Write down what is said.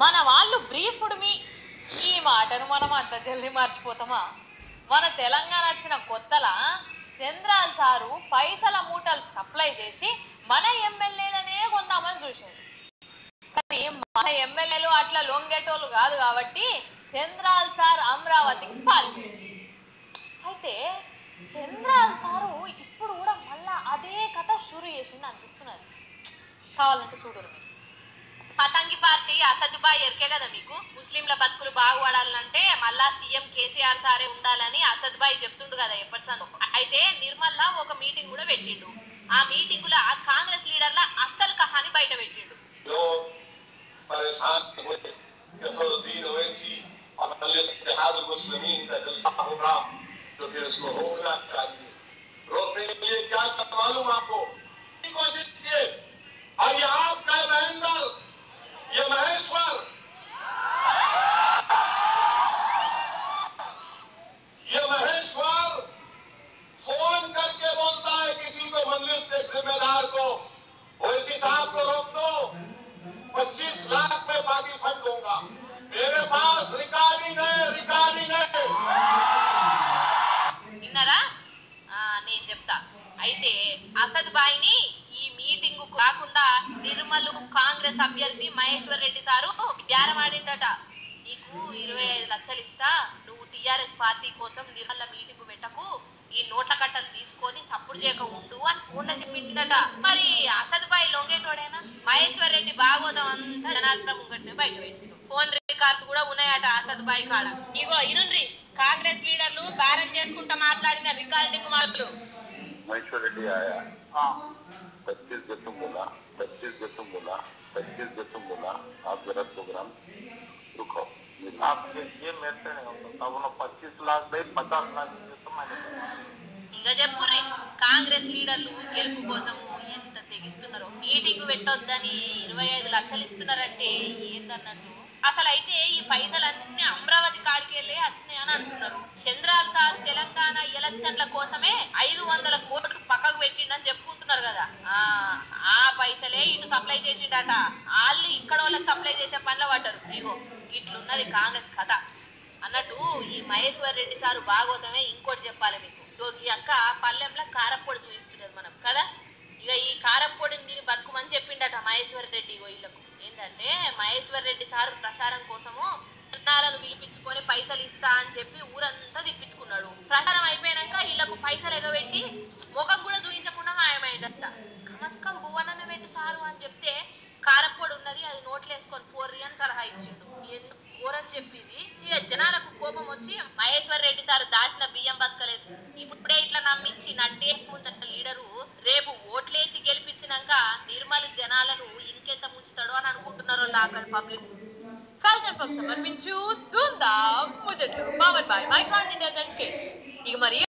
మన వాళ్ళు బ్రీఫ్డ్ మీ ఈ మాటను మనం అంత జల్దీ మర్చిపోతామా మన తెలంగాణ వచ్చిన కొత్తలా చంద్రాల్ సారు పైసల మూటలు సప్లై చేసి మన ఎమ్మెల్యేలనే కొందామని చూసింది కానీ మన ఎమ్మెల్యేలు అట్లా లొంగేటోళ్ళు కాదు కాబట్టి చంద్రాల్ సార్ అమరావతికి పాల్గొంది అయితే చంద్రాల్ సారు ఇప్పుడు కూడా మళ్ళా అదే కథ షురు చేసింది అనిపిస్తున్నది కావాలంటే చూడరు మీరు పతంగి పార్టీ అసదుబాయ్ ఎరికే కదా మీకు ముస్లింల బతుకులు బాగుపడాలంటే మళ్ళా సీఎం కేసీఆర్ సారే ఉండాలని అసదుబాయ్ చెప్తుండు కదా ఎప్పటి సందో అయితే నిర్మల్లా ఒక మీటింగ్ కూడా పెట్టిండు ఆ మీటింగ్ లో కాంగ్రెస్ లీడర్ల అస్సలు కహాని బయట పెట్టిండు लोग परेशान हुए कि असदुद्दीन ओवैसी और मजलिस इत्तेहाद मुस्लिमीन का जलसा होगा तो फिर इसको रोकना चाहिए रोकने के लिए क्या करना मालूम आपको की कोशिश किए और ये आपका महेंद्र ये महेश्वर ये महेश्वर फोन करके बोलता है किसी को मजलिस के जिम्मेदार को ओवैसी साहब को रोक दो 25 लाख में बाकी फंड दूंगा मेरे पास रिकॉर्डिंग है रिकॉर्डिंग है విన్నారా ఆ, నేను చెప్తా అయితే అసద్ బాయిని ఈ మీటింగ్ కాకుండా నిర్మల్ కాంగ్రెస్ అభ్యర్థి మహేశ్వర్ రెడ్డి సారు బేరమాడిండట నీకు ఇరవై ఐదు లక్షలు ఇస్తా నువ్వు టిఆర్ఎస్ పార్టీ కోసం నిర్మల్ల మీటింగ్ పెట్టకు ఈ నోట్ల కట్టలు తీసుకొని సప్పుడు చేయక ఉండు అని ఫోన్ లో చెప్పిండట మరి అసద్ బాయి లొంగేటోడేనా మహేశ్వర్ రెడ్డి భాగవతం అంతా జనార్దన ముంగట్నే బయట పెట్టిండు ఫోన్ రికార్డు కూడా ఉన్నాయట అసద్ బాయి కాడ ఇగో ఇనుండ్రి కాంగ్రెస్ లీడర్లు బేరం చేసుకుంటా మాట్లాడిన రికార్డింగ్ మాటలు महेश्वर रेड्डी आया पच्चीस गसम बोला पच्चीस गसम बोला पच्चीस गसम बोला आप जरा प्रोग्राम रुको आप ये ये मेरे से नहीं हो सकता वो पच्चीस लाख दे पचास लाख दे तो मैंने करना ఇంకా చెప్పుర్రి కాంగ్రెస్ లీడర్లు గెలుపు కోసము ఎంత తెగిస్తున్నారో మీటింగ్ పెట్టొద్దని ఇరవై ఐదు లక్షలు ఇస్తున్నారంటే ఏందన్నట్టు అసలు అయితే ఈ పైసలన్నీ అమరావతి కాడికి వెళ్ళి వచ్చినాయని అంటున్నారు చంద్రాల్ సార్ తెలంగాణ ఎలక్షన్ల కోసమే ఐదు వందల కోట్లు పక్కకు పెట్టిండని చెప్పుకుంటున్నారు కదా ఆ ఆ పైసలే ఇటు సప్లై చేసిండట వాళ్ళు ఇక్కడ వాళ్ళకి సప్లై చేసే పనిలో పడ్డారు ఇగో ఇట్లున్నది కాంగ్రెస్ కథ అన్నట్టు ఈ మహేశ్వర్ రెడ్డి సారు భాగవతమే ఇంకోటి చెప్పాలి మీకు ఇగో ఈ అక్క పల్లెంలో కారప్పొడి చూపిస్తున్నారు మనం కదా ఇక ఈ కారప్పొడిని దీన్ని బతుకుమని చెప్పిండట మహేశ్వర్ రెడ్డి ఇగో వీళ్ళకు ఏంటంటే మహేశ్వర్ రెడ్డి సారు ప్రసారం కోసము జనాలను పిలిపించుకొని పైసలు ఇస్తా అని చెప్పి ఊరంతా తిప్పించుకున్నాడు ప్రసారం అయిపోయాక వీళ్ళకు పైసలు ఎగబెట్టి ముఖం కూడా చూపించకుండా మాయమైందట కమస్కం భువనన్న పెట్టి సారు అని చెప్తే కారప్పొడి ఉన్నది అది నోట్లేసుకొని పోర్రి అని సలహా ఇచ్చిండు ఎందుకు ఘోరం చెప్పింది ఇక జనాలకు కోపం వచ్చి మహేశ్వర్ రెడ్డి సార్ దాచిన బియ్యం బతకలేదు ఇప్పుడే ఇట్లా నమ్మించి నట్టే ముందన్న లీడరు రేపు ఓట్లేసి గెలిపించినాక నిర్మల్ జనాలను ఇంకెంత ముంచుతాడో అని అనుకుంటున్నారు అక్కడ పబ్లిక్ ఫాల్కన్ పబ్ సమర్పించు దుందా ముజట్లు పవర్ బై మైక్రాన్ ఇక మరి